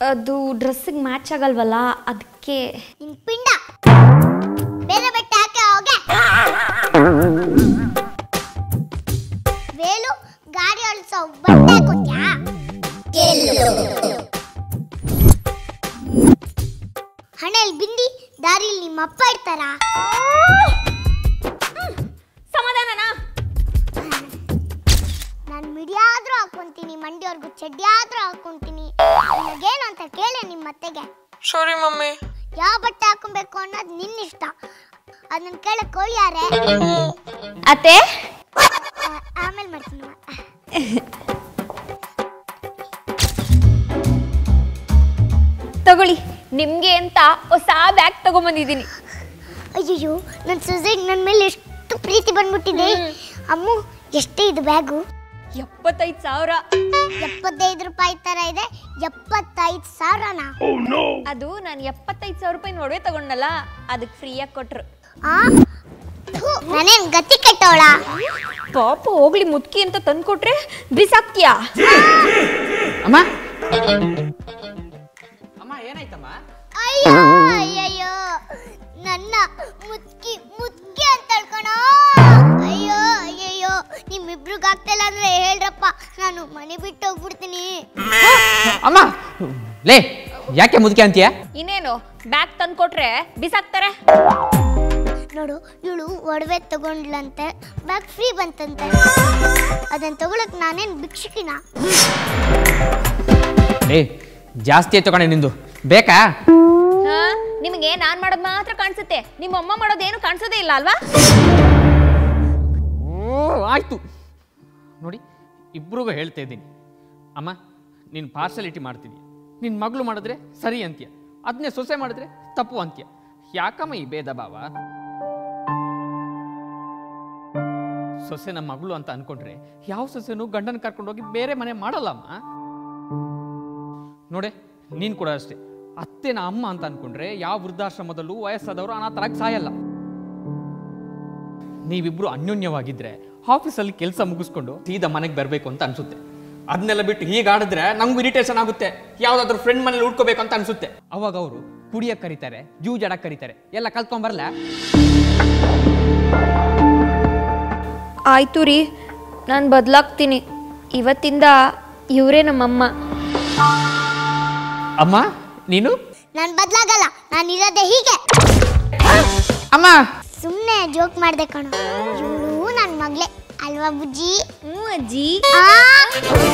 ಅದು ಡ್ರೆಸ್ಸಿಗೆ ಮ್ಯಾಚ್ ಆಗಲ್ವಲ್ಲ ಅದಕ್ಕೆ ನಿನ್ ಪಿಂಡ ಬೇರೆ ಬಟ್ಟೆ ಹಾಕಿ ಹೋಗೆ ವೇಲು ಗಾಡಿ ಅಳಿಸೋ ಬಟ್ಟೆ ಹಾಕೋತ್ಯಾ ಹಣೆಯಲ್ಲಿ ಬಿಂದಿ ದಾರಿಲಿ ನಿಮ್ಮ ಅಪ್ಪ ಇರ್ತಾರ ಸಮಾಧಾನನಾ ನಾನು ಮಿಡಿ ಆದ್ರೂ ಹಾಕೊಂತೀನಿ ಮಂಡಿಯವ್ರಿಗೂ ಚಡ್ಡಿ ಆದ್ರೂ ಹಾಕೊಂತೀನಿ ನಿನಗೇನು ಅಂತ ಕೇಳಿ ನಿಮ್ಮ ಅತ್ತೆಗೆ ಸಾರಿ ಮಮ್ಮಿ ಯಾವ ಬಟ್ಟೆ ಹಾಕೊಬೇಕು ಅನ್ನೋದು ನಿನ್ನ ಇಷ್ಟ ಅದನ್ನ ಕೇಳಕ್ ಕೋಳಿಯಾರೆ ಅತ್ತೆ ಆಮೇಲೆ ಮಾಡ್ತೀನಿ ತಗೊಳ್ಳಿ ನಿಮ್ಗೆ ಅಂತ ಹೊಸ ಬ್ಯಾಗ್ ತಗೊಂಬಂದಿದ್ದೀನಿ ಅಯ್ಯಯ್ಯೋ ನನ್ನ ಸುಜೆಗೆ ನನ್ನ ಮೇಲೆ ಎಷ್ಟು ಪ್ರೀತಿ ಬಂದ್ಬಿಟ್ಟಿದೆ ಅಮ್ಮು ಎಷ್ಟೇ ಇದು ಬ್ಯಾಗು ಎಪ್ಪತ್ತೈದು ಸಾವಿರ ಎಪ್ಪತ್ತೈದು ರೂಪಾಯಿ ತರ ಇದೆ ಎಪ್ಪತ್ತೈದು ಸಾವಿರನಾ ಅದು ನಾನು ಎಪ್ಪತ್ತೈದು ಸಾವಿರ ರೂಪಾಯಿ ಒಡವೆ ತಗೊಂಡಲ್ಲ ಅದಕ್ಕೆ ಫ್ರೀಯಾಗಿ ಕೊಟ್ರು ಆ ಥು, ನಾನೇನ್ ಗತಿ ಕೆಟ್ಟವಳ ಪಾಪ ಹೋಗ್ಲಿ ಮುದ್ಕಿ ಅಂತ ತಂದ್ಕೊಟ್ರೆ ಬಿಸಾಕ್ತೀಯಾ ಅಮ್ಮ ಅಮ್ಮ ಏನಾಯ್ತಮ್ಮ ಅಯ್ಯೋ ಅಯ್ಯಯ್ಯೋ ನನ್ನ ಮುತ್ಕಿ ಮುತ್ಕಿ ಅಂತ ಹೇಳ್ಕೊಣ ಅಯ್ಯೋ ಅಯ್ಯಯ್ಯೋ ನಿಮ್ಮಿಬ್ರಿಗೂ ಆಗ್ತಿಲ್ಲ ಅಂದ್ರೆ ಹೇಳ್ರಪ್ಪ ನಾನು ಮನೆ ಬಿಟ್ಟು ಹೋಗ್ಬಿಡ್ತೀನಿ ಅಮ್ಮ ಲೇ ಯಾಕೆ ಮುದುಕೆ ಅಂತೀಯ ಇನ್ನೇನು ಬ್ಯಾಗ್ ತಂದ್ಕೊಟ್ರೆ ಬಿಸಾಕ್ತಾರೆ ನೋಡು ಇವಳು ಒಡವೆ ತಗೊಂಡ್ಲಂತೆ ಬ್ಯಾಗ್ ಫ್ರೀ ಬಂತಂತೆ ಅದನ್ನ ತಗೊಳಕ್ ನಾನೇನ್ ಭಿಕ್ಷುಕಿನ ಲೇ ಜಾಸ್ತಿ ತಗೊಂಡೆ ನಿಂದು ಬೇಕಾ ಹಾ ನಿಮಗೆ ನಾನ್ ಮಾಡೋದ್ ಮಾತ್ರ ಕಾಣಿಸುತ್ತೆ ನಿಮ್ಮ ಅಮ್ಮ ಮಾಡೋದೇನು ಕಾಣಿಸೋದೇ ಇಲ್ಲ ಅಲ್ವಾ ಓ ಆಯ್ತು ನೋಡಿ ಇಬ್ರಿಗೂ ಹೇಳ್ತಾ ಇದ್ದೀನಿ ಅಮ್ಮ ನೀನು ಪಾರ್ಸಲಿಟಿ ಮಾಡ್ತಿದ್ಯ ನಿನ್ನ ಮಗಳು ಮಾಡಿದ್ರೆ ಸರಿ ಅಂತ್ಯ ಅದನ್ನೇ ಸೊಸೆ ಮಾಡಿದ್ರೆ ತಪ್ಪು ಅಂತ್ಯ ಯಾಕಮ್ಮ ಈ ಭೇದ ಭಾವ ಸೊಸೆ ನಮ್ಮ ಮಗಳು ಅಂತ ಅನ್ಕೊಂಡ್ರೆ ಯಾವ ಸೊಸೆನೂ ಗಂಡನ ಕರ್ಕೊಂಡೋಗಿ ಬೇರೆ ಮನೆ ಮಾಡಲ್ಲಮ್ಮ ನೋಡೆ ನೀನು ಕೂಡ ಅಷ್ಟೇ ಅತ್ತೆನ ಅಮ್ಮ ಅಂತ ಅನ್ಕೊಂಡ್ರೆ ಯಾವ ವೃದ್ಧಾಶ್ರಮದಲ್ಲೂ ವಯಸ್ಸಾದವರು ಅನಾಥರಾಗಿ ಸಾಯಲ್ಲ ನೀವಿಬ್ರು ಅನ್ಯೋನ್ಯವಾಗಿದ್ರೆ ಆಫೀಸಲ್ಲಿ ಕೆಲಸ ಮುಗಿಸ್ಕೊಂಡು ಸೀದಾ ಮನೆಗೆ ಬರಬೇಕು ಅಂತ ಅನ್ಸುತ್ತೆ ಅದನ್ನೆಲ್ಲ ಬಿಟ್ಟು ಹೀಗೆ ಆಡಿದ್ರೆ ನಮ್ಗೂ ಇರಿಟೇಷನ್ ಆಗುತ್ತೆ ಯಾವ್ದಾದ್ರು ಫ್ರೆಂಡ್ ಮನೇಲಿ ಉಳ್ಕೋಬೇಕು ಅಂತ ಅನ್ಸುತ್ತೆ ಅವಾಗ ಅವರು ಕುಡಿಯಕ್ಕೆ ಕರೀತಾರೆ ಜೂಜಾಡಕ್ಕೆ ಕರೀತಾರೆ ಎಲ್ಲ ಕಲ್ತ್ಕೊಂಬರಲ್ಲ ಆಯ್ತು ರೀ ನಾನು ಬದಲಾಗ್ತೀನಿ ಇವತ್ತಿಂದ ಇವರೇ ನಮ್ಮಮ್ಮ ಅಮ್ಮ ನೀನು ನಾನ್ ಬದ್ಲಾಗಲ್ಲ ನಾನು ಇರೋದೇ ಹೀಗೆ ಅಮ್ಮ ಸುಮ್ಮನೆ ಜೋಕ್ ಮಾಡ್ದೆ ಕಣೋ ಇವಳು ನನ್ನ ಮಗಳೇ ಅಲ್ವಾ ಬುಜ್ಜಿ ಹ್ಞೂ ಅಜ್ಜಿ ಆ